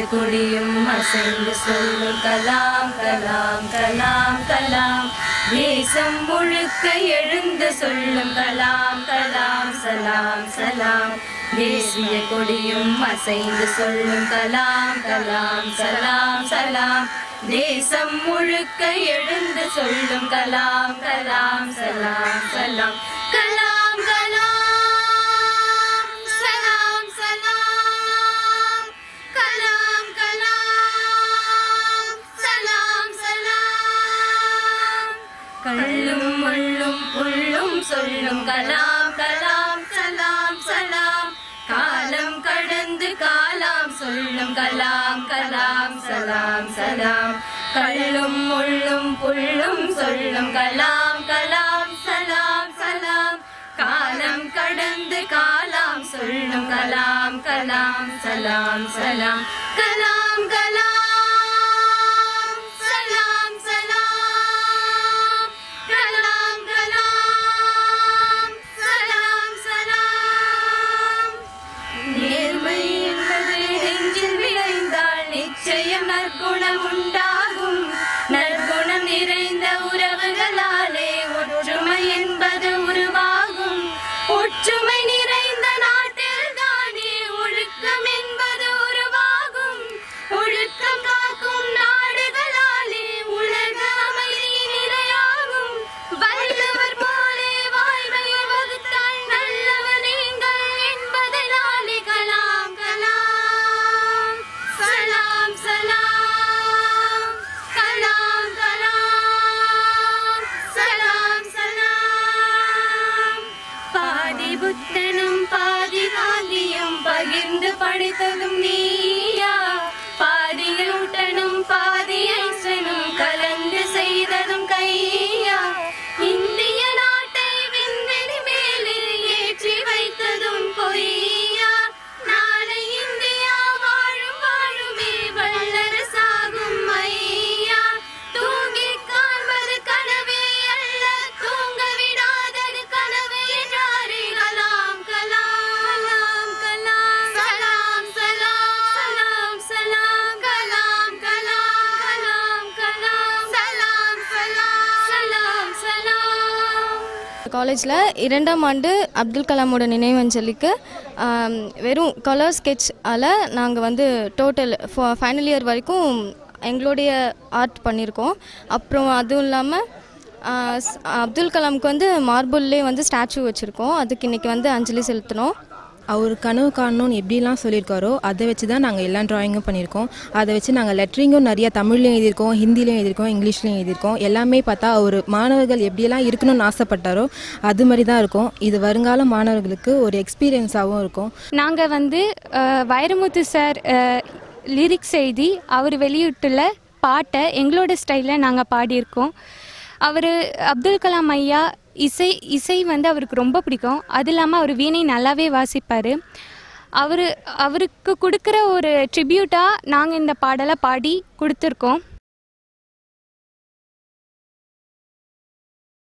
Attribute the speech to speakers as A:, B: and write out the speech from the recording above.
A: கொடியும் அசைந்து சொல்லும் கலாம் கலாம் கலாம் கலாம் தேசம் முழுக்க எழுந்து சொல்லும் கலாம் கலாம் சலாம் சலாம் தேசிய கொடியும் அசைந்து சொல்லும் கலாம் கலாம் சலாம் சலாம் தேசம் முழுக்க எழுந்து சொல்லும் கலாம் கலாம் சலாம் சலாம் கலாம் கலாம் சலாம் சலாம் கலாம் கலாம் சலாம் சலாம் கள்ளும் முள்ளும் புள்ளும் சொல்லும் கலாம் கலாம் சலாம் சலாம் காலம் கடந்து காலாம் சொல்லும் கலாம் கலாம் சலாம் சலாம் கள்ளும் முள்ளும் புள்ளும் சொல்லும் கலாம் கலாம் சலாம் சலாம் காலம் கடந்து காலாம் சொல்லும் கலாம் கலாம் சலாம் சலாம் கலாம் கலாம் சலாம் சலாம் கலாம் கலாம் சலாம் சலாம் நேர்மை என்பது நெஞ்சில் விளைந்தால் நிச்சயம் நற்குணம் உண்டாகும் நற்குணம் நிறைந்த உறவுகளாலே ஒற்றுமை என்பது உருவாகும் ஒற்றுமை நிறைந்த நாட்டில் தானே ஒழுக்கம் என்பது உருவாகும் ஒழுக்கம் காக்கும் நாடுகளாலே உலக அமைதி நிலையாகும் வள்ளுவர் போலே வாழ்வையை வகுத்தால் நல்லவர் நீங்கள் என்பதனாலே கலாம் கலாம் சலாம் சலாம் கலாம் கலாம் சலாம் சலாம் பாதி புத்தனும் பாதி காந்தியும் பகிர்ந்து படித்ததும் நீயா பாதி நியூட்டனும் பாதி ஐசனும் கலந்து செய்ததும் கையா இந்திய நாட்டை விண்வெளி மேலே ஏற்றி வைத்ததும் பொய்யா நாளை இந்தியா வாழும் வாழுமே வல்லரசாகும் ஐயா தூங்கி காண்பது கனவே அல்ல தூங்க விடாதது கனவு என்றாரே கலாம் கலாம் கலாம் சலாம் சலாம் சலாம் சலாம் கலாம் கலாம் கலாம் கலாம் சலாம் சலாம் சலாம் சலாம்
B: காலேஜில் இரண்டாம் ஆண்டு அப்துல் கலாமோட நினைவஞ்சலிக்கு ஆம், வெறும் கலர் ஸ்கெட்சால் நாங்கள் வந்து டோட்டல் ஃபைனல் இயர் வரைக்கும் எங்களுடைய ஆர்ட் பண்ணியிருக்கோம் அப்புறம் அதுவும் இல்லாமல் அப்துல் கலாமுக்கு வந்து மார்புல்லே வந்து ஸ்டாச்சு வச்சுருக்கோம் அதுக்கு இன்றைக்கி வந்து அஞ்சலி செலுத்தினோம்
C: அவர் கனவு காணணும்னு எப்படிலாம் சொல்லியிருக்காரோ அதை வச்சு தான் நாங்கள் எல்லா ட்ராயிங்கும் பண்ணியிருக்கோம் அதை வச்சு நாங்கள் லெட்டரிங்கும் நிறையா தமிழ்லையும் எழுதியிருக்கோம் ஹிந்திலையும் எழுதியிருக்கோம் இங்கிலீஷ்லையும் எழுதியிருக்கோம் எல்லாமே பார்த்தா அவர் மாணவர்கள் எப்படியெல்லாம் இருக்கணும்னு ஆசைப்பட்டாரோ அது மாதிரி தான் இருக்கும் இது வருங்கால மாணவர்களுக்கு ஒரு எக்ஸ்பீரியன்ஸாகவும் இருக்கும்
D: நாங்கள் வந்து அஹ், வைரமுத்து சார் லிரிக்ஸ் எழுதி அவர் வெளியிட்டுள்ள பாட்டை எங்களோட ஸ்டைலில் நாங்கள் பாடியிருக்கோம் அவர் அப்துல் கலாம் ஐயா இசை இசை வந்து அவருக்கு ரொம்ப பிடிக்கும் அது இல்லாமல் அவர் வீணை நல்லாவே வாசிப்பார் அவர் அவருக்கு கொடுக்குற ஒரு ட்ரிபியூட்டாக நாங்கள் இந்த பாடலை பாடி கொடுத்துருக்கோம்